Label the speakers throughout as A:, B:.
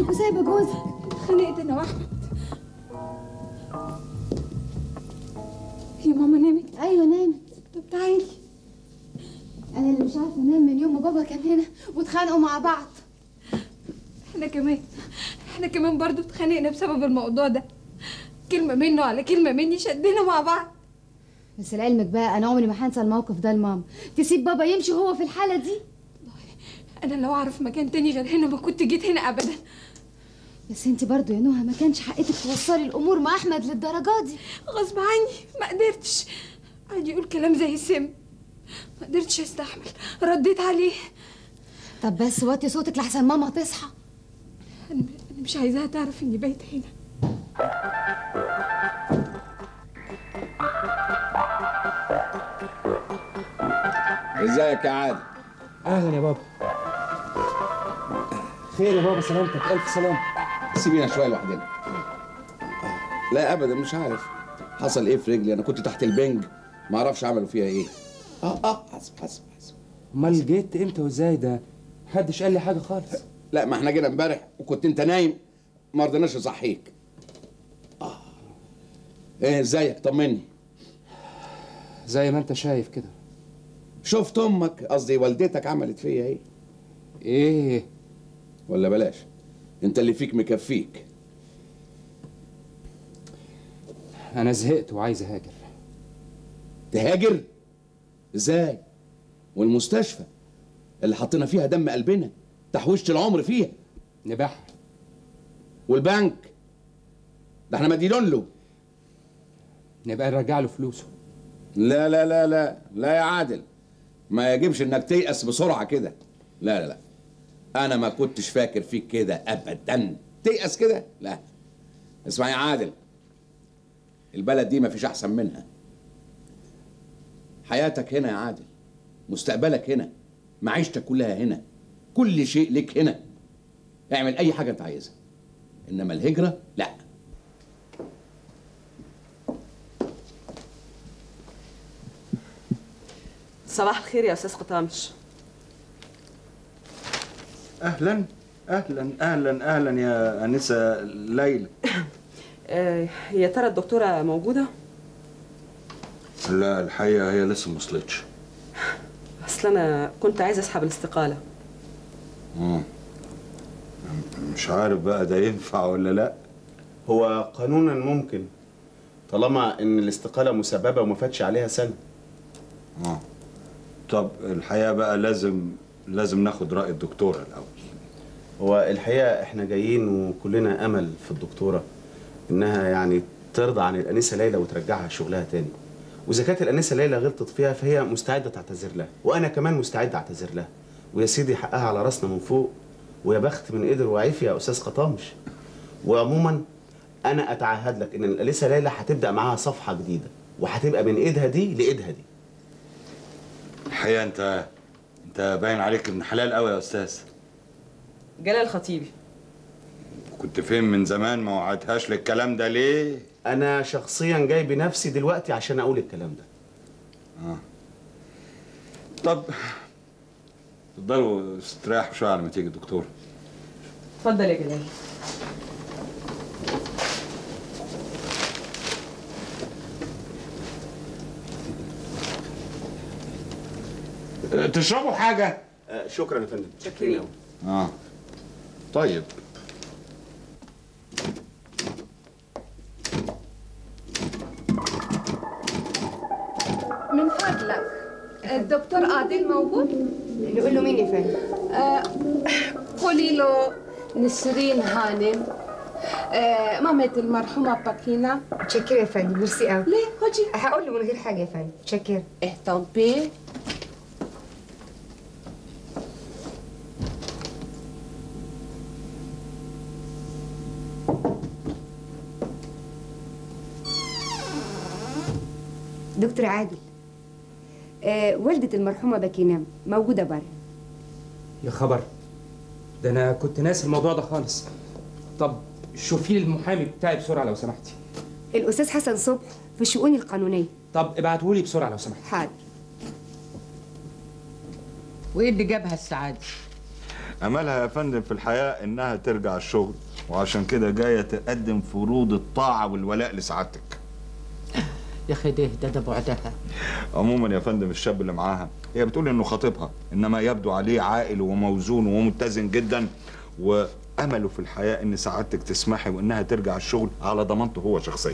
A: وسايبه جوزك
B: اتخانقت انا واحمد هي ماما نامت
A: ايوه نامت
B: طب تعالي
A: انا اللي مش عارفه انام من يوم ما بابا كان هنا واتخانقوا مع بعض
B: احنا كمان احنا كمان برضو اتخانقنا بسبب الموضوع ده كلمة منه على كلمة مني شدنا مع بعض
A: بس لعلمك بقى انا عمري ما هنسى الموقف ده لماما تسيب بابا يمشي هو في الحاله دي
B: انا لو اعرف مكان تاني غير هنا ما كنت جيت هنا ابدا
A: بس انت برضو يا نهى ما كانش حقك توصلي الامور مع احمد للدرجه دي
B: غصب عني ما قدرتش قعد يقول كلام زي السم ما قدرتش استحمل رديت عليه
A: طب بس وطي صوتك لحسن ماما تصحى
B: انا أنا مش عايزاها تعرف اني بايت هنا
C: ازيك يا عادل
D: اهلا يا بابا خير يا بابا سلامتك الف سلام
C: سيبينا شويه لوحدنا لا ابدا مش عارف حصل ايه في رجلي انا كنت تحت البنج ما اعرفش عملوا فيها ايه اه اه حسب حسب حسب
D: امال جيت امتى وازاي ده محدش قال لي حاجه خالص
C: لا ما احنا جينا امبارح وكنت انت نايم ما رضيناش نصحيك اه ايه ازيك طمني
D: زي ما انت شايف كده
C: شفت امك قصدي والدتك عملت فيا ايه
D: ايه
C: ولا بلاش انت اللي فيك مكفيك
D: انا زهقت وعايز اهاجر
C: تهاجر ازاي والمستشفى اللي حطينا فيها دم قلبنا تحويشة العمر فيها
D: نباحها
C: والبنك ده احنا مدينون له
D: نبقى نرجع له فلوسه
C: لا لا لا لا لا يا عادل ما يجبش انك تيأس بسرعة كده لا لا لا انا ما كنتش فاكر فيك كده ابدا تيأس كده لا اسمع يا عادل البلد دي ما فيش احسن منها حياتك هنا يا عادل مستقبلك هنا معيشتك كلها هنا كل شيء لك هنا اعمل اي حاجة انت عايزها انما الهجرة لا
E: صباح الخير يا استاذ قطامش
F: اهلا اهلا اهلا اهلا يا انسه ليلى
E: آه يا ترى الدكتوره موجوده
F: لا الحقيقه هي لسه ما وصلتش
E: اصل انا كنت عايزه اسحب الاستقاله
F: مم. مش عارف بقى ده ينفع ولا لا
G: هو قانونا ممكن طالما ان الاستقاله مسببه وما فاتش عليها سنه
F: اه طب الحقيقه بقى لازم لازم ناخد راي الدكتوره الاول
G: هو الحقيقه احنا جايين وكلنا امل في الدكتوره انها يعني ترضى عن الانسه ليلى وترجعها شغلها تاني واذا كانت الانسه ليلى غلطت فيها فهي مستعده تعتذر لها وانا كمان مستعد اعتذر لها ويا سيدي حقها على راسنا من فوق ويا بخت من قدر وعيف يا استاذ قطامش وعموما انا اتعهد لك ان الانسه ليلى هتبدا معاها صفحه جديده وهتبقى من ايدها دي لايدها دي
F: الحقيقه انت انت باين عليك ابن حلال قوي يا استاذ
E: جلال الخطيبي
F: كنت فين من زمان ما وعدتهاش للكلام ده ليه
G: انا شخصيا جاي بنفسي دلوقتي عشان اقول الكلام ده
F: اه طب تفضلوا استريحوا شويه على ما تيجي الدكتور
E: اتفضل يا جلال
C: تشربوا حاجة
G: آه شكرا يا فندم
E: شكرا
F: اه طيب
B: من فضلك الدكتور عادل موجود
A: نقول له مين يا فندم
B: آه قولي له نسرين هانم آه مامة المرحومة باكينا
H: متشكرة يا فندم ميرسي قوي
B: ليه خدي
H: هقول له من غير حاجة يا فندم متشكرة
B: ايه طبي
H: دكتور عادل آه والدة المرحومة باكينام موجودة بره
D: يا خبر ده انا كنت ناسي الموضوع ده خالص طب شوفي لي المحامي بتاعي بسرعه لو سمحتي
H: الأستاذ حسن صبح في الشؤون القانونية
D: طب ابعتهولي بسرعه لو سمحتي
H: حاضر
I: وايه اللي جابها السعادة؟
F: املها يا فندم في الحياه انها ترجع الشغل وعشان كده جايه تقدم فروض الطاعه والولاء لسعادتك
I: يا اخي ده ده ده بعدها
F: عموما يا فندم الشاب اللي معاها هي بتقول انه خطيبها انما يبدو عليه عاقل وموزون ومتزن جدا وامله في الحياه ان سعادتك تسمحي وانها ترجع الشغل على ضمانته هو شخصيا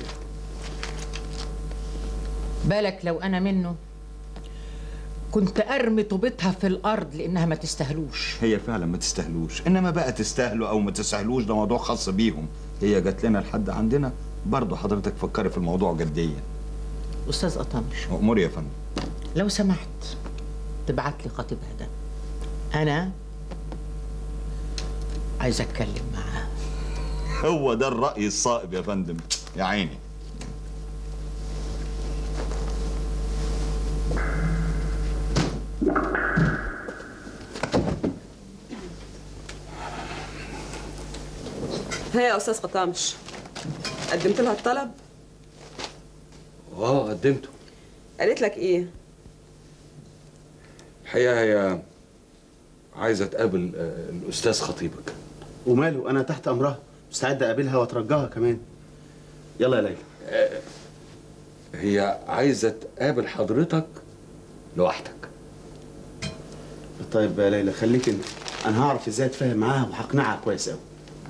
I: بالك لو انا منه كنت ارمي طوبتها في الارض لانها ما تستاهلوش
F: هي فعلا ما تستاهلوش انما بقى تستاهلوا او ما تستاهلوش ده موضوع خاص بيهم هي جات لنا لحد عندنا برضه حضرتك فكري في الموضوع جديا
I: استاذ قطامش
F: امور يا فندم
I: لو سمحت تبعت لي خطيبها ده انا عايز اتكلم معاه
F: هو ده الراي الصائب يا فندم يا عيني
E: ها يا استاذ قطامش قدمت لها الطلب
C: اه قدمته
E: قالت لك ايه
C: الحقيقه هي عايزه تقابل آه، الاستاذ خطيبك
G: وماله انا تحت امرها مستعد اقابلها واترجاها كمان يلا يا ليلى
C: هي عايزه تقابل حضرتك لوحدك
G: طيب يا ليلى خليك انت انا هعرف ازاي اتفاهم معاها وهقنعها كويس قوي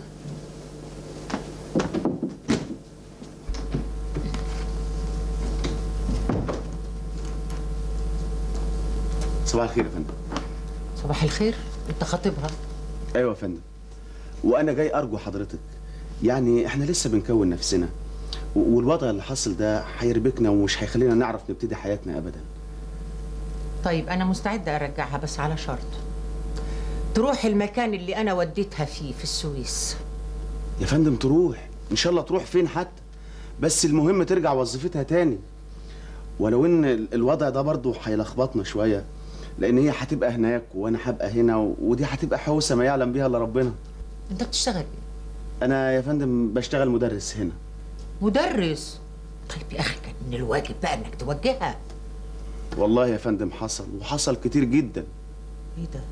G: صباح الخير يا فندم
I: صباح الخير انت خطيبها
G: ايوه يا فندم وانا جاي ارجو حضرتك يعني احنا لسه بنكون نفسنا و- والوضع اللي حاصل ده هيربكنا ومش هيخلينا نعرف نبتدي حياتنا ابدا
I: طيب انا مستعده ارجعها بس على شرط تروح المكان اللي انا وديتها فيه في السويس
G: يا فندم تروح ان شاء الله تروح فين حتى بس المهم ترجع وظيفتها تاني ولو ان ال- الوضع ده برضه هيلخبطنا شويه لان هي هتبقى هناك وانا هبقى هنا و- ودي هتبقى حوسه ما يعلم بيها الا ربنا
I: انت بتشتغل ايه
G: انا يا فندم بشتغل مدرس هنا
I: مدرس طيب يا اخي كان من الواجب بقى انك توجهها
G: والله يا فندم حصل وحصل كتير جدا
I: ايه ده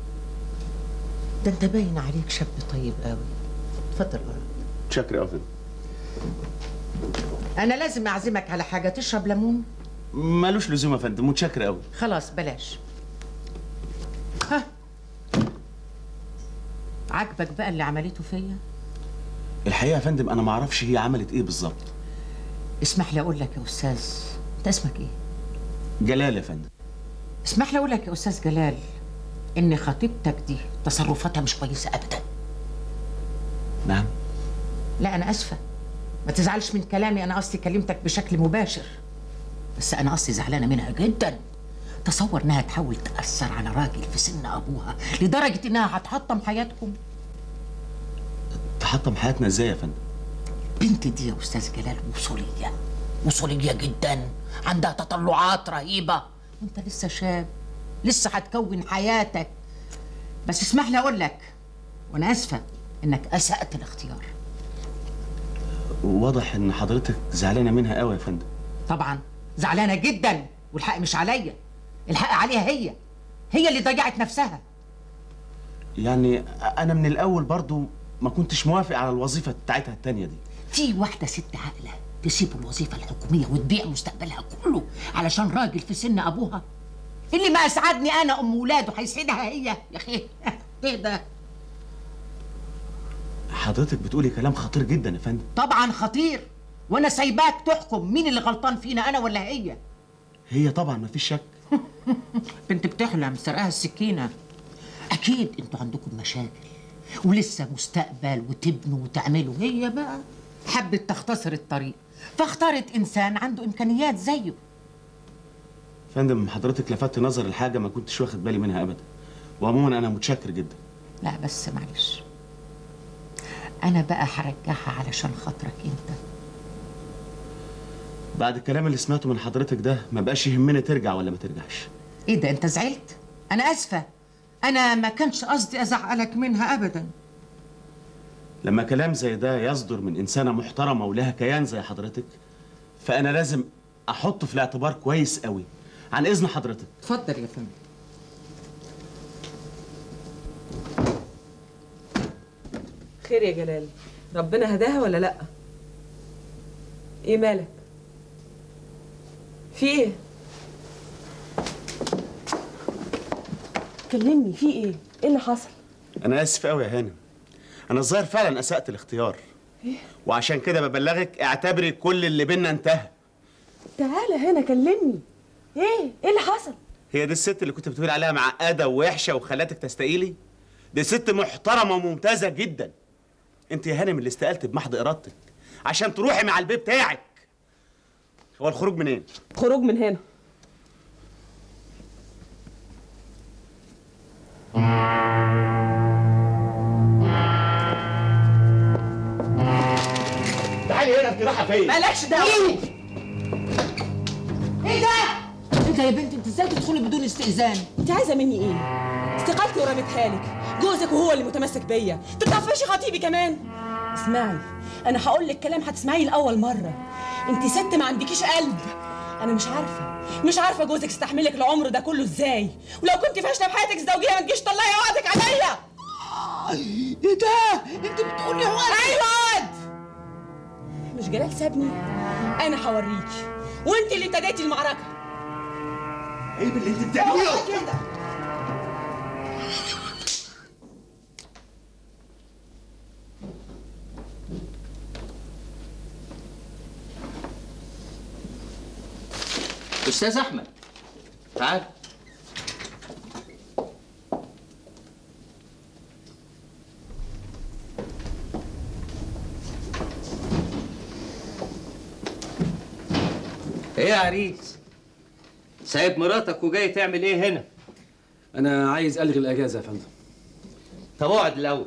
I: ده انت باين عليك شاب طيب قوي اتفضل ورا
G: شكرا يا فندم
I: انا لازم اعزمك على حاجه تشرب ليمون
G: مالوش لزوم يا فندم متشكر قوي
I: خلاص بلاش ها عاجبك بقى اللي عملته فيا
G: الحقيقه يا فندم انا ما اعرفش هي عملت ايه بالظبط
I: اسمح لي اقول لك يا استاذ انت اسمك ايه
G: جلال يا فندم
I: اسمح لي اقول لك يا استاذ جلال ان خطيبتك دي تصرفاتها مش كويسه ابدا
G: نعم
I: لا انا اسفه ما تزعلش من كلامي انا قصدي كلمتك بشكل مباشر بس انا قصدي زعلانه منها جدا تصور انها تحاول تاثر على راجل في سن ابوها لدرجه انها هتحطم حياتكم
G: تحطم حياتنا ازاي يا فندم
I: بنت دي يا استاذ جلال وصوليه وصوليه جدا عندها تطلعات رهيبه وانت لسه شاب لسه هتكون حياتك بس اسمح لي اقول لك وانا اسفه انك اسات الاختيار
G: واضح ان حضرتك زعلانه منها قوي يا فندم
I: طبعا زعلانه جدا والحق مش عليا الحق عليها هي هي اللي ضيعت نفسها
G: يعني انا من الاول برضو ما كنتش موافق على الوظيفه بتاعتها التانية دي
I: في واحده ست عاقله تسيب الوظيفه الحكوميه وتبيع مستقبلها كله علشان راجل في سن ابوها اللي ما اسعدني انا ام ولاده هيسعدها هي يا اخي ايه ده
G: حضرتك بتقولي كلام خطير جدا يا فندم
I: طبعا خطير وانا سايباك تحكم مين اللي غلطان فينا انا ولا هي
G: هي طبعا ما فيش شك
I: بنت بتحلم سرقها السكينه اكيد انتوا عندكم مشاكل ولسه مستقبل وتبنوا وتعملوا هي بقى حبت تختصر الطريق فاختارت انسان عنده امكانيات زيه
G: فندم حضرتك لفت نظر الحاجه ما كنتش واخد بالي منها ابدا وعموما انا متشكر جدا
I: لا بس معلش انا بقى هرجعها علشان خاطرك انت
G: بعد الكلام اللي سمعته من حضرتك ده ما بقاش يهمني ترجع ولا ما ترجعش
I: ايه ده انت زعلت انا اسفه انا ما كانش قصدي ازعلك منها ابدا
G: لما كلام زي ده يصدر من انسانه محترمه ولها كيان زي حضرتك فانا لازم احطه في الاعتبار كويس قوي عن اذن حضرتك
I: اتفضل يا فندم
E: خير يا جلال ربنا هداها ولا لا ايه مالك في ايه كلمني في ايه ايه اللي حصل
G: انا اسف قوي يا هانم انا الظاهر فعلا اسأت الاختيار وعشان كده ببلغك اعتبري كل اللي بينا انتهى
E: تعالى هنا كلمني ايه ايه اللي حصل
G: هي دي الست اللي كنت بتقول عليها معقده ووحشه وخلتك تستقيلي دي ست محترمه وممتازه جدا انت يا هانم اللي استقلت بمحض ارادتك عشان تروحي مع البيت بتاعك هو الخروج منين
E: خروج من هنا
G: تعالي هنا انت رايحه فين
E: مالكش دعوه
I: ايه ده؟ ايه ده يا بنت انت ازاي تدخلي بدون استئذان؟
E: انت عايزه مني ايه استقالتي ورميتها لك جوزك وهو اللي متمسك بيا تطفشي خطيبي كمان اسمعي انا هقول لك كلام هتسمعيه لاول مره انت ست ما عندكيش قلب انا مش عارفه مش عارفه جوزك استحملك العمر ده كله ازاي ولو كنت فاشله في حياتك الزوجيه ما تجيش طلعي عقدك عليا
I: ايه ده؟ انت بتقولي هو
E: ايوه عقد مش جلال سابني انا هوريكي وانت اللي ابتديتي المعركه
G: ايه اللي انت بتعمليه
E: كده
J: استاذ احمد تعال ايه يا عريس سايب مراتك وجاي تعمل ايه هنا
K: انا عايز الغي الاجازه يا فندم
J: طب اقعد الاول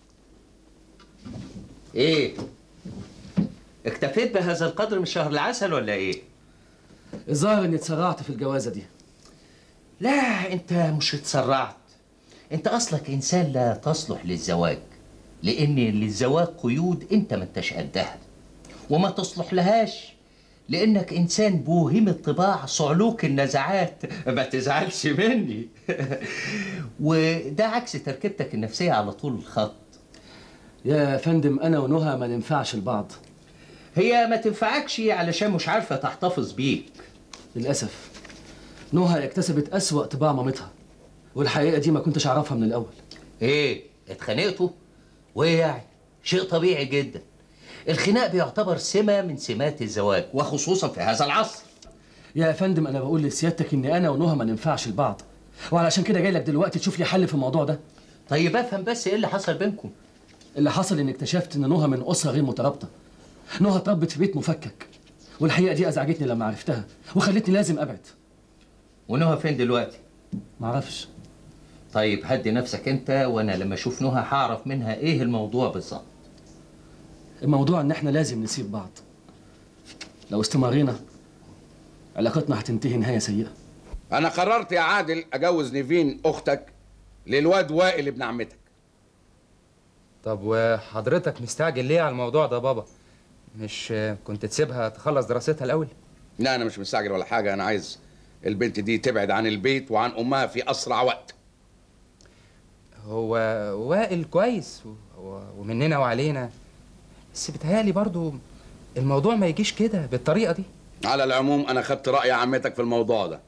J: ايه اكتفيت بهذا القدر من شهر العسل ولا ايه
K: الظاهر اني اتسرعت في الجوازه دي
J: لا انت مش اتسرعت انت اصلك انسان لا تصلح للزواج لان للزواج قيود انت ما انتش قدها وما تصلح لهاش لانك انسان بوهم الطباع صعلوك النزعات ما تزعلش مني وده عكس تركيبتك النفسيه على طول الخط
K: يا فندم انا ونهى ما ننفعش لبعض
J: هي ما تنفعكش علشان مش عارفه تحتفظ بيك
K: للاسف نهى اكتسبت اسوا طباع مامتها والحقيقه دي ما كنتش اعرفها من الاول
J: ايه اتخانقتوا وايه يعني شيء طبيعي جدا الخناق بيعتبر سمه من سمات الزواج وخصوصا في هذا العصر
K: يا فندم انا بقول لسيادتك ان انا ونهى ما ننفعش لبعض وعلشان كده جاي لك دلوقتي تشوف لي حل في الموضوع ده
J: طيب افهم بس ايه اللي حصل بينكم
K: اللي حصل ان اكتشفت ان نهى من اسره غير مترابطه نهى اتربت في بيت مفكك والحقيقه دي ازعجتني لما عرفتها وخلتني لازم ابعد
J: ونهى فين دلوقتي
K: معرفش
J: طيب هدي نفسك انت وانا لما اشوف نهى هعرف منها ايه الموضوع بالظبط
K: الموضوع ان احنا لازم نسيب بعض لو استمرينا علاقتنا هتنتهي نهايه سيئه
C: انا قررت يا عادل اجوز نيفين اختك للواد وائل ابن عمتك
D: طب وحضرتك مستعجل ليه على الموضوع ده بابا مش كنت تسيبها تخلص دراستها الاول
C: لا انا مش مستعجل ولا حاجه انا عايز البنت دي تبعد عن البيت وعن امها في اسرع وقت
D: هو وائل كويس و- و- ومننا وعلينا بس بيتهيألي برضو الموضوع ما يجيش كده بالطريقة دي
C: على العموم انا خدت راي عمتك في الموضوع ده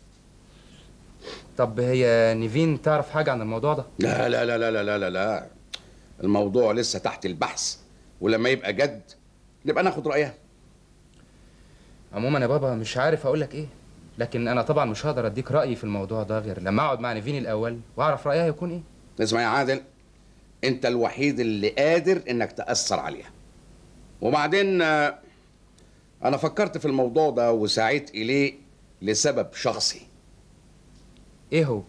D: طب هي نيفين تعرف حاجة عن الموضوع ده
C: لا لا لا لا لا لا لا, لا. الموضوع لسه تحت البحث ولما يبقى جد نبقى ناخد رايها
D: عموما يا بابا مش عارف اقول لك ايه لكن انا طبعا مش هقدر اديك رايي في الموضوع ده غير لما اقعد مع نيفين الاول واعرف رايها يكون ايه
C: اسمع يا عادل انت الوحيد اللي قادر انك تاثر عليها وبعدين آه، انا فكرت في الموضوع ده وسعيت اليه لسبب شخصي
D: ايه هو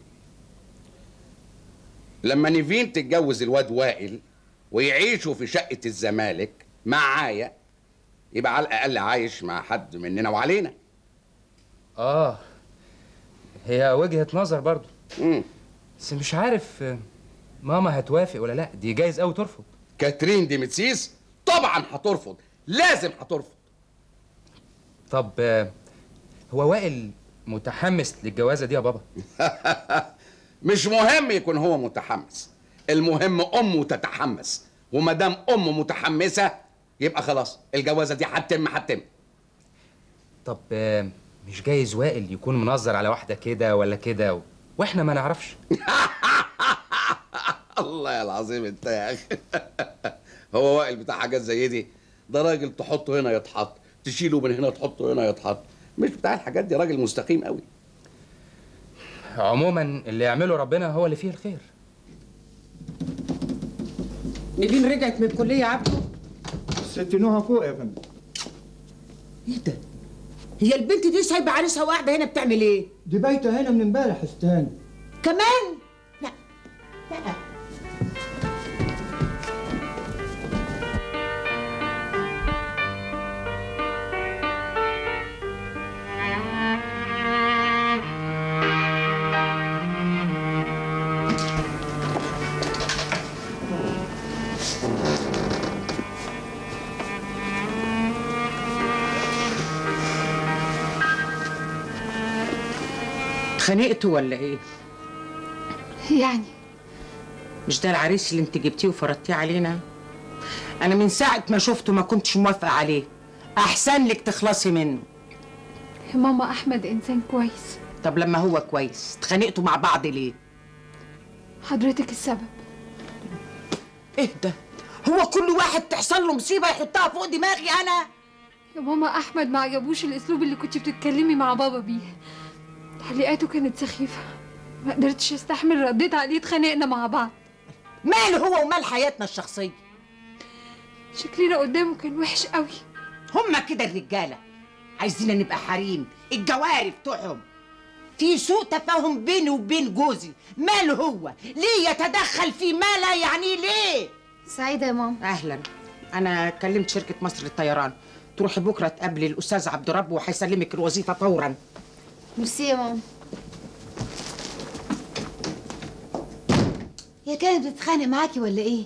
C: لما نيفين تتجوز الواد وائل ويعيشوا في شقة الزمالك معايا يبقى على الأقل عايش مع حد مننا وعلينا
D: اه هي وجهة نظر برضو
C: مم.
D: بس مش عارف آه، ماما هتوافق ولا لا دي جايز قوي ترفض
C: كاترين دي متسيس طبعا هترفض لازم هترفض
D: طب آه، هو وائل متحمس للجوازة دي يا بابا
C: مش مهم يكون هو متحمس المهم أمه تتحمس وما دام امه متحمسه يبقى خلاص الجوازه دي هتتم هتتم
D: طب آه، مش جايز وائل يكون منظر على واحده كده ولا كده و... واحنا ما نعرفش
C: الله العظيم انت يا اخي هو وائل بتاع حاجات زي دي ده راجل تحطه هنا يتحط تشيله من هنا تحطه هنا يتحط مش بتاع الحاجات دي راجل مستقيم قوي
D: عموما اللي يعمله ربنا هو اللي فيه الخير
I: نيفين رجعت من الكليه يا عبده
L: ست نوها فوق يا فندم
I: ايه ده هي البنت دي سايبه عريسها وقاعده هنا بتعمل ايه
L: دي بايته هنا من امبارح استهاني
I: كمان لا لا اتخانقتوا ولا ايه
B: يعني
I: مش ده العريس اللي انت جبتيه وفرضتيه علينا انا من ساعه ما شفته ما كنتش موافقه عليه احسن لك تخلصي منه
B: يا ماما احمد انسان كويس
I: طب لما هو كويس اتخانقتوا مع بعض ليه
B: حضرتك السبب
I: ايه ده هو كل واحد تحصل له مصيبه يحطها فوق دماغي انا
B: يا ماما احمد ما عجبوش الاسلوب اللي كنت بتتكلمي مع بابا بيه تعليقاته كانت سخيفه ما قدرتش استحمل رديت عليه اتخانقنا مع بعض
I: ماله هو ومال حياتنا الشخصيه
B: شكلنا قدامه كان وحش قوي
I: هما كده الرجاله عايزين نبقى حريم الجواري بتوعهم في سوء تفاهم بيني وبين جوزي ماله هو ليه يتدخل في ما لا يعنيه ليه
A: سعيدة يا ماما
I: اهلا انا كلمت شركه مصر للطيران تروحي بكره تقابلي الاستاذ عبد رب وهيسلمك الوظيفه فورا
A: ميرسي يا ماما هي كانت بتتخانق معاكي ولا ايه؟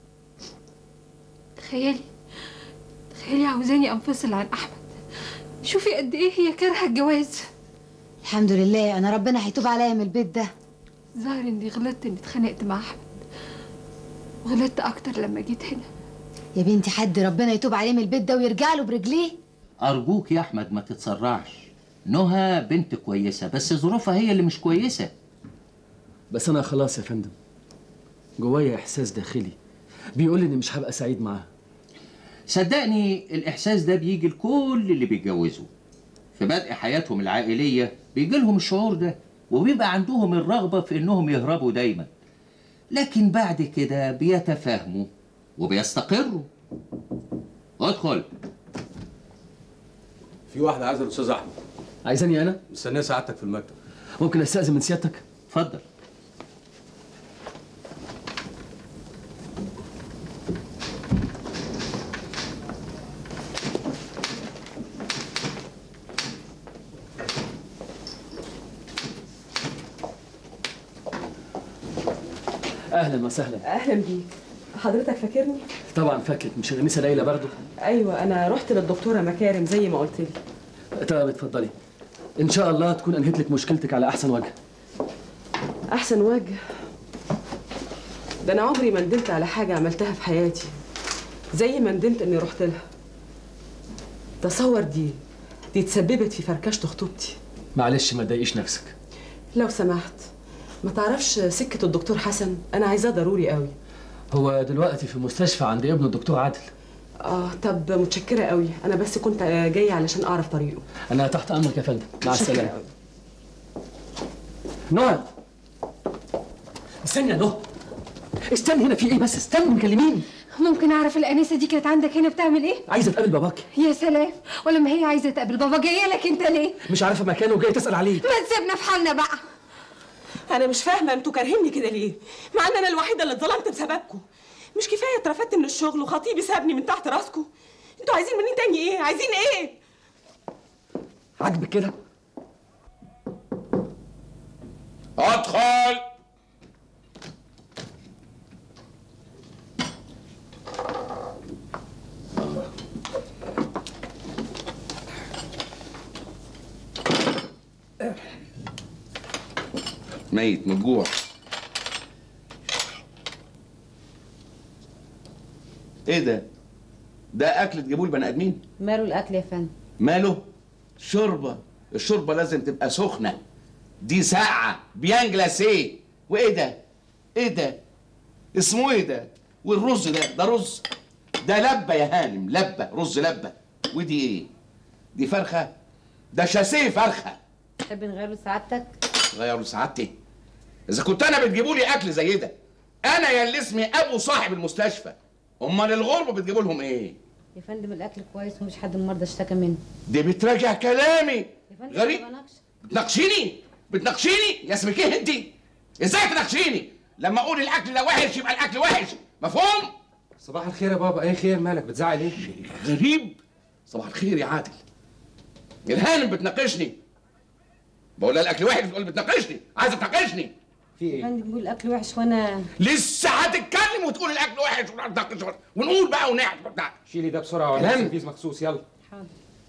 B: تخيلي تخيلي عاوزاني انفصل عن احمد شوفي قد ايه هي كارهه الجواز
A: الحمد لله انا ربنا هيتوب عليا من البيت ده
B: ظاهر اني غلطت اني اتخانقت مع احمد وغلطت اكتر لما جيت هنا
A: يا بنتي حد ربنا يتوب عليه من البيت ده ويرجع له برجليه
J: أرجوك يا أحمد ما تتسرعش نهى بنت كويسة بس ظروفها هي اللي مش كويسة
K: بس انا خلاص يا فندم جوايا احساس داخلي بيقول لي اني مش هبقى سعيد معاها
J: صدقني الإحساس ده بيجي لكل اللي بيتجوزوا في بدء حياتهم العائلية بيجي لهم الشعور ده وبيبقى عندهم الرغبة في إنهم يهربوا دايما لكن بعد كده بيتفاهموا وبيستقروا ادخل
M: في واحدة عايزة الأستاذ أحمد
K: عايزاني انا
M: مستنية سعادتك في المكتب
K: ممكن استاذن من سيادتك
J: اتفضل
K: اهلا وسهلا
E: اهلا بيك حضرتك فاكرني
K: طبعا فاكرك مش الانسه ليلى برضو
E: ايوه انا رحت للدكتوره مكارم زي ما قلت لي
K: طب اتفضلي ان شاء الله تكون انهيت لك مشكلتك على احسن وجه
E: احسن وجه ده انا عمري ما ندمت على حاجه عملتها في حياتي زي ما ندمت اني رحت لها تصور دي دي تسببت في فركشه خطوبتي
K: معلش ما تضايقيش نفسك
E: لو سمحت ما تعرفش سكه الدكتور حسن انا عايزاه ضروري قوي
K: هو دلوقتي في مستشفى عند ابنه الدكتور عادل
E: اه طب متشكره قوي انا بس كنت آه، جايه علشان اعرف طريقه
K: انا تحت امرك يا فندم مع
E: متشكرة
K: السلامه
E: قوي.
K: نهى استني يا نهى استني هنا في ايه بس استني مكلميني
B: ممكن اعرف الانسه دي كانت عندك هنا بتعمل ايه
K: عايزه تقابل باباك
B: يا سلام ولما هي عايزه تقابل بابا جايه لك انت ليه
K: مش عارفه مكانه وجاي تسال عليه
B: ما تسيبنا في حالنا بقى
E: انا مش فاهمه انتوا كارهيني كده ليه مع ان انا الوحيده اللي اتظلمت بسببكم مش كفايه اترفدت من الشغل وخطيبي سابني من تحت راسكم انتوا عايزين مني تاني ايه عايزين ايه
K: عاجبك كده
C: ادخل ميت من الجوع ايه ده ده اكل تجيبوه البني ادمين
A: ماله الاكل يا فندم
C: ماله شوربه الشوربه لازم تبقى سخنه دي ساقعه بيان جلاسيه وايه ده ايه ده اسمه ايه ده والرز ده ده رز ده لبه يا هانم لبه رز لبه ودي ايه دي فرخه ده شاسيه فرخه
A: تحب نغيره سعادتك
C: غيروا سعادتي اذا كنت انا بتجيبوا لي اكل زي ده انا يا اللي اسمي ابو صاحب المستشفى امال الغربه بتجيبوا لهم ايه
A: يا فندم الاكل كويس ومش حد من المرضى اشتكى منه
C: دي بتراجع كلامي
A: يا فندم
C: غريب
A: ما بناقش.
C: بتناقشيني بتناقشيني يا اسمك ايه انت ازاي تناقشيني لما اقول الاكل ده وحش يبقى الاكل وحش مفهوم
D: صباح الخير يا بابا ايه خير مالك بتزعل ايه
C: غريب صباح الخير يا عادل الهانم بتناقشني بقول لها الاكل وحش بتقول بتناقشني عايزه تناقشني
D: في
A: يا فندم بيقول الاكل وحش وانا
C: لسه هتتكلم وتقول الاكل وحش ونتناقش ونقول بقى ونعمل بتاع
D: شيلي ده بسرعه ولا
C: كلام.
D: سيرفيس مخصوص يلا
A: حاضر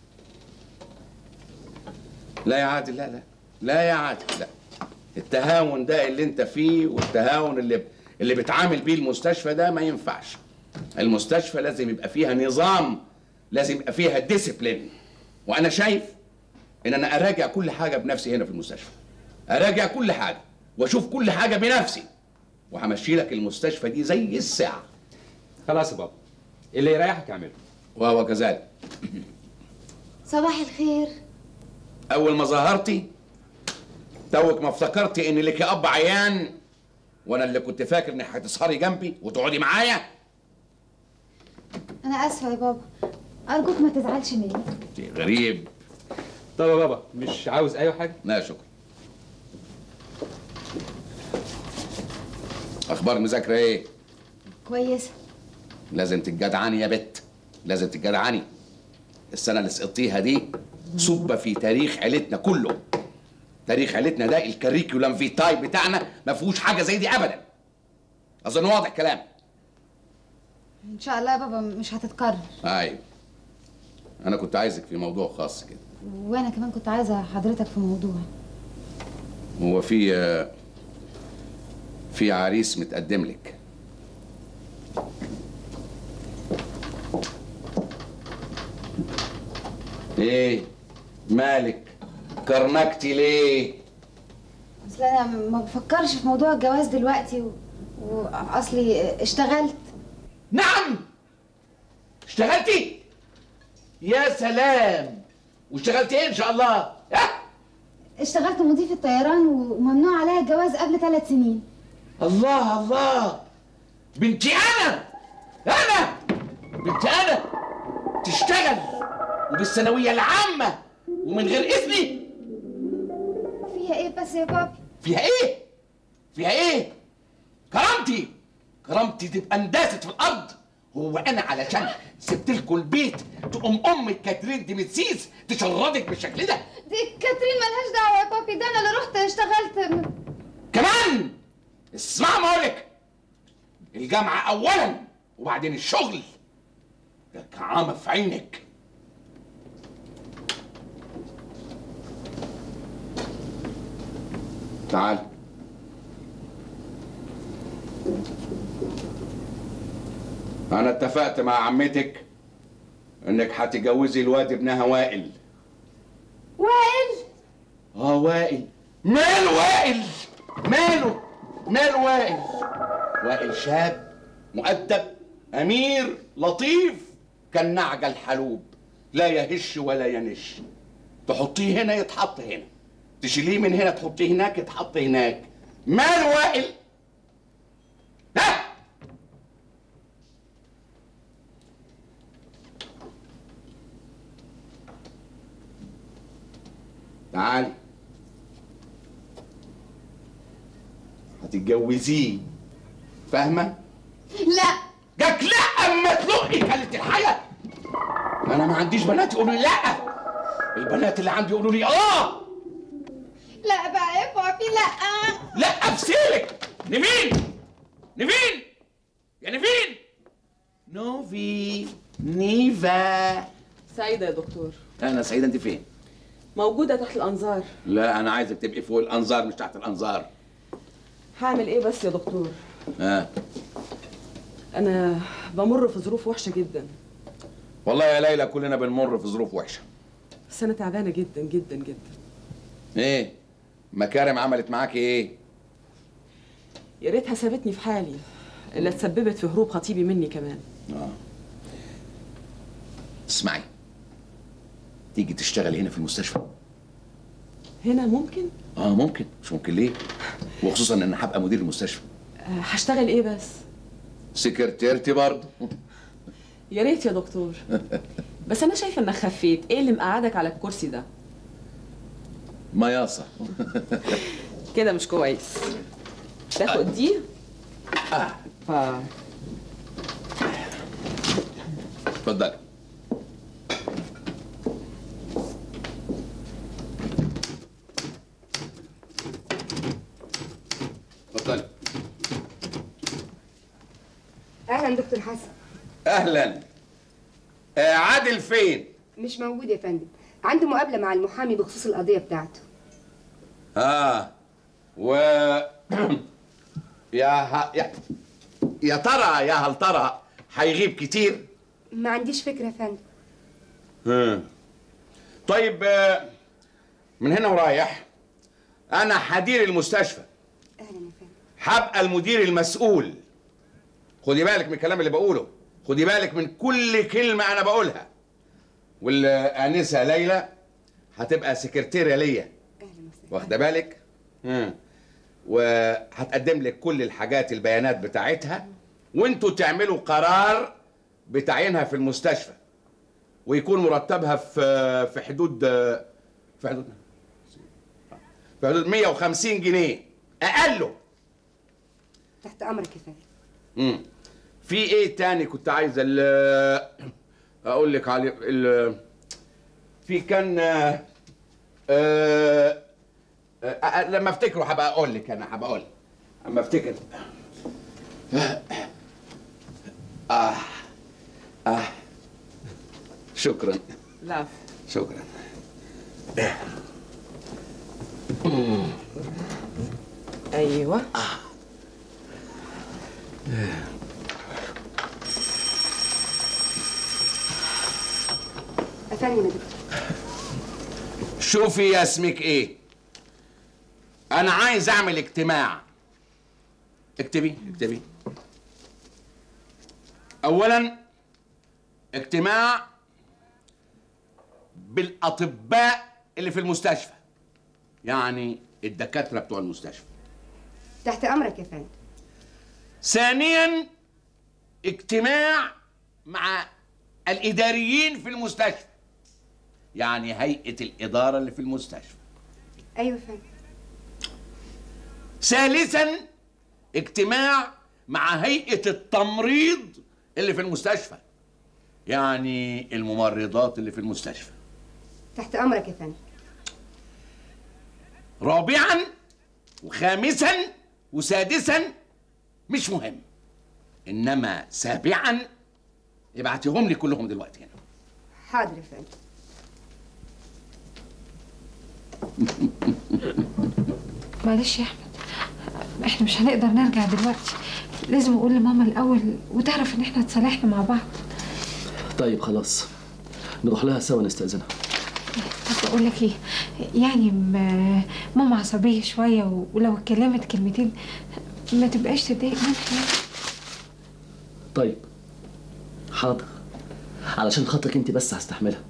C: لا يا عادل لا لا لا يا عادل لا التهاون ده اللي انت فيه والتهاون اللي اللي بتعامل بيه المستشفى ده ما ينفعش المستشفى لازم يبقى فيها نظام لازم يبقى فيها ديسيبلين وانا شايف ان انا اراجع كل حاجه بنفسي هنا في المستشفى اراجع كل حاجه واشوف كل حاجه بنفسي وهمشي لك المستشفى دي زي الساعه
D: خلاص يا بابا اللي يريحك اعمله
C: وهو كذلك
A: صباح الخير
C: اول ما ظهرتي توك ما افتكرتي ان لك اب عيان وانا اللي كنت فاكر انك هتسهري جنبي وتقعدي معايا
A: انا اسفه يا بابا ارجوك ما تزعلش مني
C: دي غريب
D: طب يا بابا مش عاوز اي حاجه
C: لا شكرا اخبار المذاكره ايه
A: كويسه
C: لازم تتجدعني يا بت لازم تتجدعني السنه اللي سقطتيها دي صبه في تاريخ عيلتنا كله تاريخ عيلتنا ده الكاريكيولم فيتاي بتاعنا ما فيهوش حاجه زي دي ابدا اظن واضح الكلام
A: ان شاء الله يا بابا مش هتتكرر
C: ايوه انا كنت عايزك في موضوع خاص كده
A: وانا كمان كنت عايزه حضرتك في موضوع
C: هو في آه، في عريس متقدم لك ايه مالك كرنكتي ليه
A: اصل انا ما بفكرش في موضوع الجواز دلوقتي و... واصلي اشتغلت
C: نعم اشتغلتي يا سلام واشتغلتي ايه ان شاء الله اه
A: اشتغلت مضيف الطيران وممنوع عليا الجواز قبل ثلاث سنين
C: الله الله بنتي انا انا بنتي انا تشتغل وبالثانويه العامه ومن غير اذني
A: فيها ايه بس يا بابي
C: فيها ايه فيها ايه كرامتي كرامتي تبقى انداست في الارض هو انا علشان سبت لكم البيت تقوم امك كاترين دي متسيس تشردك بالشكل ده
A: دي كاترين ملهاش دعوه يا بابي ده انا اللي رحت اشتغلت
C: كمان اسمع ما اقولك الجامعه اولا وبعدين الشغل ده كعامه في عينك تعال انا اتفقت مع عمتك انك هتجوزي الواد ابنها وائل
A: وائل
C: اه وائل مال وائل ماله مال وائل وائل شاب مؤدب امير لطيف كالنعجة الحلوب لا يهش ولا ينش تحطيه هنا يتحط هنا تشيليه من هنا تحطيه هناك يتحط هناك مال وائل ها تعالي هتتجوزيه فاهمة؟
A: لا
C: جاك لا اما تلقي كانت الحياة انا ما عنديش بنات يقولوا لي لا البنات اللي عندي يقولوا لي اه
A: لا بقى يا بابي لا
C: لا افسيلك نيفين نيفين يا نيفين نوفي نيفا
E: سعيدة يا دكتور
C: انا سعيدة انت فين؟
E: موجودة تحت الأنظار
C: لا انا عايزك تبقي فوق الانظار مش تحت الانظار
E: هعمل إيه بس يا دكتور
C: ها
E: انا بمر في ظروف وحشه جدا
C: والله يا ليلى كلنا بنمر في ظروف وحشه
E: بس انا تعبانه جدا جدا جدا
C: ايه مكارم عملت معاكي ايه
E: يا ريتها سابتني في حالي اللي تسببت في هروب خطيبي مني كمان
C: اه اسمعي تيجي تشتغلي هنا في المستشفى
E: هنا ممكن
C: اه ممكن مش ممكن ليه وخصوصا ان هبقى مدير المستشفى
E: آه، هشتغل ايه بس
C: سكرتيرتي برضه
E: يا ريت يا دكتور بس انا شايفه انك خفيت ايه اللي مقعدك على الكرسي ده
C: مياصة
E: كده مش كويس تاخد دي
C: اه
E: ف...
C: اتفضلي اتفضلي
H: اهلا دكتور حسن
C: اهلا آه عادل فين
H: مش موجود يا فندم عنده مقابله مع المحامي بخصوص القضيه بتاعته
C: اه و يا ه... يا يا ترى يا هل ترى هيغيب كتير
H: ما عنديش فكره يا فندم
C: ها. طيب آه، من هنا ورايح انا هدير المستشفى
H: اهلا يا فندم
C: هبقى المدير المسؤول خدي بالك من الكلام اللي بقوله خدي بالك من كل كلمة أنا بقولها والآنسة ليلى هتبقى سكرتيرة ليا واخدة بالك؟ مم. وهتقدم لك كل الحاجات البيانات بتاعتها وانتوا تعملوا قرار بتعيينها في المستشفى ويكون مرتبها في في حدود في حدود في حدود 150 جنيه اقله
H: تحت امرك يا فندم
C: امم في ايه تاني كنت عايز ال- اقول لك عليه ال- في كان آه، آه، آه، لما افتكره هبقى اقول لك انا هبقى اقول لك اما افتكر اه اه شكرا
E: لا
C: شكرا
E: ايوه
H: يا فندم يا دكتور
C: شوفي يا اسمك ايه انا عايز اعمل اجتماع اكتبي اكتبي اولا اجتماع بالاطباء اللي في المستشفى يعني الدكاتره بتوع المستشفى
H: تحت امرك يا فندم
C: ثانيا اجتماع مع الاداريين في المستشفى يعني هيئه الاداره اللي في المستشفى
H: ايوه يا فندم
C: ثالثا اجتماع مع هيئه التمريض اللي في المستشفى يعني الممرضات اللي في المستشفى
H: تحت امرك يا فندم
C: رابعا وخامسا وسادسا مش مهم انما سابعا ابعتيهم لي كلهم دلوقتي هنا
H: حاضر يا فندم
B: معلش يا احمد احنا مش هنقدر نرجع دلوقتي لازم اقول لماما الاول وتعرف ان احنا اتصالحنا مع بعض
K: طيب خلاص نروح لها سوا نستأذنها
B: طب اقول لك ايه يعني م- ماما عصبيه شويه و- ولو اتكلمت كلمتين ما تبقاش تضايق منها يعني.
K: طيب حاضر علشان خاطرك انت بس هستحملها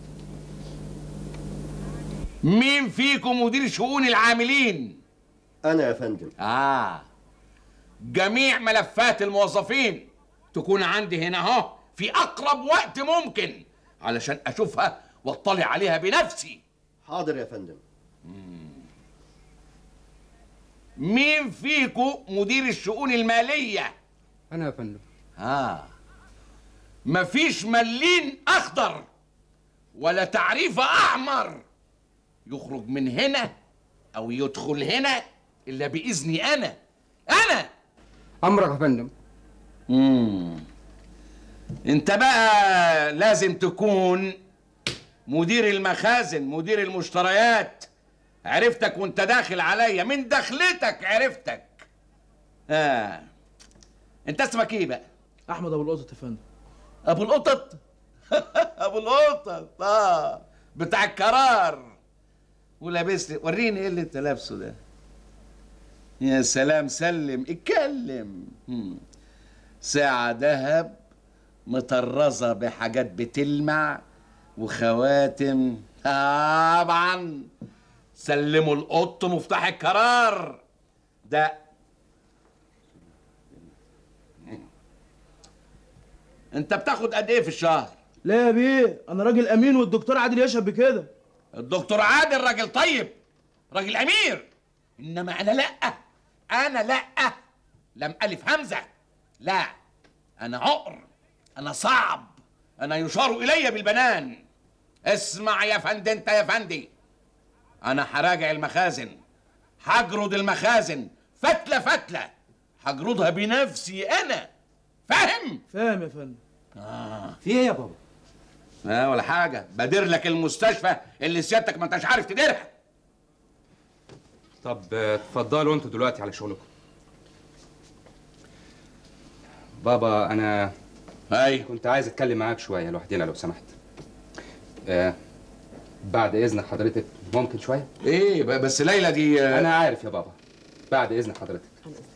C: مين فيكم مدير شؤون العاملين
N: انا يا فندم
C: اه جميع ملفات الموظفين تكون عندي هنا اهو في اقرب وقت ممكن علشان اشوفها واطلع عليها بنفسي
N: حاضر يا فندم
C: مين فيكم مدير الشؤون الماليه
D: انا يا فندم
C: اه مفيش ملين اخضر ولا تعريفه احمر يخرج من هنا او يدخل هنا الا باذني انا انا
D: امرك يا فندم
C: مم. انت بقى لازم تكون مدير المخازن مدير المشتريات عرفتك وانت داخل عليا من دخلتك عرفتك اه انت اسمك ايه بقى
O: احمد ابو القطط يا فندم
C: ابو القطط ابو القطط اه بتاع القرار ولابس لي وريني ايه اللي انت لابسه ده يا سلام سلم اتكلم مم. ساعة ذهب مطرزة بحاجات بتلمع وخواتم طبعا سلموا القط مفتاح القرار ده انت بتاخد قد ايه في الشهر
O: لا يا بيه انا راجل امين والدكتور عادل يشهد بكده
C: الدكتور عادل راجل طيب راجل امير انما انا لا انا لا لم الف همزه لا انا عقر انا صعب انا يشار الي بالبنان اسمع يا فندي انت يا فندي انا هراجع المخازن هجرد المخازن فتله فتله هجردها بنفسي انا فاهم
O: فاهم يا فندم
C: اه
D: في ايه يا بابا
C: لا ولا حاجه بدير لك المستشفى اللي سيادتك ما انتش عارف تديرها
D: طب آه، اتفضلوا انتوا دلوقتي على شغلكم بابا انا
C: اي
D: كنت عايز اتكلم معاك شويه لوحدنا لو سمحت آه بعد اذن حضرتك ممكن شويه
C: ايه ب- بس ليلى دي آه،
D: انا عارف يا بابا بعد اذن حضرتك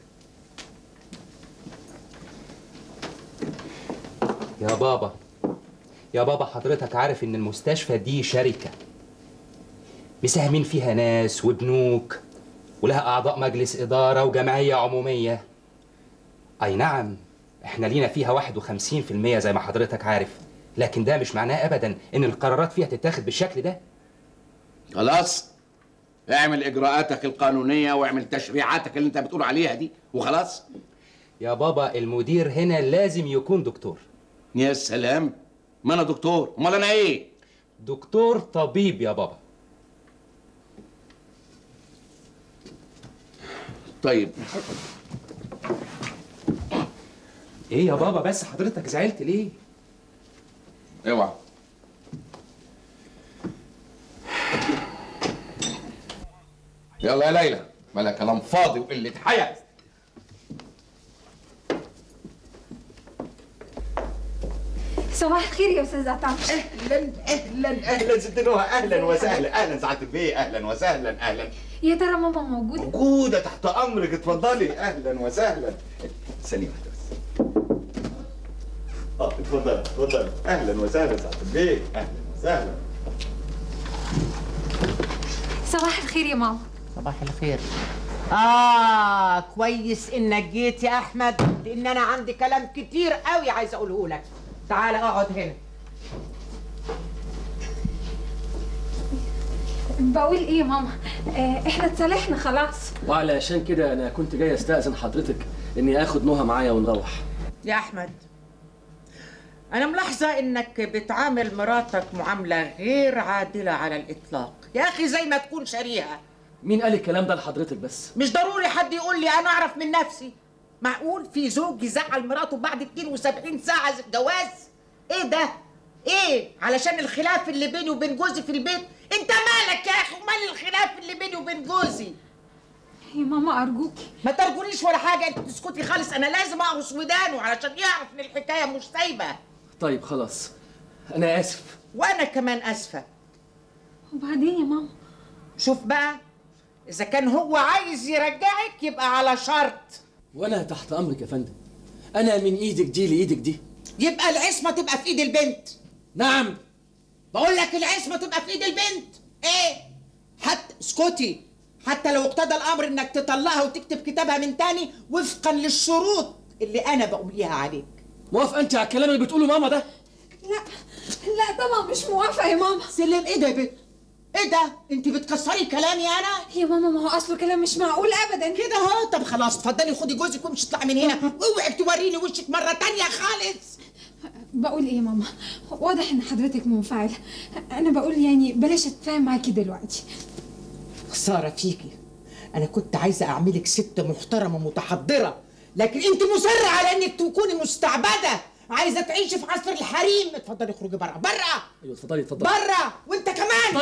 D: يا بابا يا بابا حضرتك عارف ان المستشفى دي شركه مساهمين فيها ناس وبنوك ولها اعضاء مجلس اداره وجمعيه عموميه اي نعم احنا لينا فيها 51% زي ما حضرتك عارف لكن ده مش معناه ابدا ان القرارات فيها تتاخد بالشكل ده
C: خلاص اعمل اجراءاتك القانونيه واعمل تشريعاتك اللي انت بتقول عليها دي وخلاص
D: يا بابا المدير هنا لازم يكون دكتور
C: يا سلام ما انا دكتور امال انا ايه
D: دكتور طبيب يا بابا
C: طيب
D: ايه يا بابا بس حضرتك زعلت ليه
C: اوعى يلا يا ليلى بلا كلام فاضي وقله حياه
B: صباح الخير يا استاذ عطام
P: اهلا اهلا اهلا ست نهى اهلا وسهلا اهلا سعاده البيه اهلا وسهلا اهلا
B: يا ترى ماما موجوده
P: موجوده تحت امرك اتفضلي اهلا وسهلا سليمه بس اه اتفضلي اتفضلي اهلا وسهلا سعاده البيه اهلا وسهلا
B: صباح الخير يا ماما
I: صباح الخير آه كويس إنك جيت يا أحمد لأن أنا عندي كلام كتير قوي عايز أقوله لك تعال اقعد هنا
B: بقول ايه يا ماما آه احنا اتصالحنا خلاص
K: وعلشان كده انا كنت جاي استاذن حضرتك اني اخد نهى معايا ونروح
I: يا أحمد أنا ملاحظة إنك بتعامل مراتك معاملة غير عادلة على الإطلاق يا أخي زي ما تكون شاريها
K: مين قال الكلام ده لحضرتك بس
I: مش ضروري حد يقول لي أنا أعرف من نفسي معقول في زوج يزعل مراته بعد 72 ساعة جواز؟ إيه ده؟ إيه؟ علشان الخلاف اللي بيني وبين جوزي في البيت؟ أنت مالك يا أخي ومال الخلاف اللي بيني وبين جوزي؟
B: يا ماما أرجوكي
I: ما ترجونيش ولا حاجة أنت تسكتي خالص أنا لازم أقرص ودانه علشان يعرف إن الحكاية مش سايبة
K: طيب خلاص انا اسف
I: وأنا كمان أسفة
B: وبعدين يا ماما
I: شوف بقى إذا كان هو عايز يرجعك يبقى على شرط
K: وانا تحت امرك يا فندم انا من ايدك دي لايدك دي
I: يبقى العصمة تبقى في ايد البنت
K: نعم
I: بقول لك العصمة تبقى في ايد البنت ايه حتى اسكتي حتى لو اقتضى الامر انك تطلقها وتكتب كتابها من تاني وفقا للشروط اللي انا بقوليها عليك
K: موافقه انت على الكلام اللي بتقوله ماما ده
B: لا لا طبعا مش موافقه يا ماما
I: سلم ايه ده يا بنت ايه ده انت بتكسري كلامي انا
B: يا ماما ما هو اصله كلام مش معقول ابدا
I: كده اهو طب خلاص اتفضلي خدي جوزك وامشي اطلعي من هنا واوعك توريني وشك مره تانية خالص
B: بقول ايه يا ماما واضح ان حضرتك منفعله انا بقول يعني بلاش اتفاهم معاكي دلوقتي
I: خساره فيكي انا كنت عايزه اعملك ست محترمه متحضره لكن انت مصره على انك تكوني مستعبده عايزه تعيشي في عصر الحريم اتفضلي اخرجي بره بره
K: ايوه اتفضلي اتفضلي
I: بره وانت كمان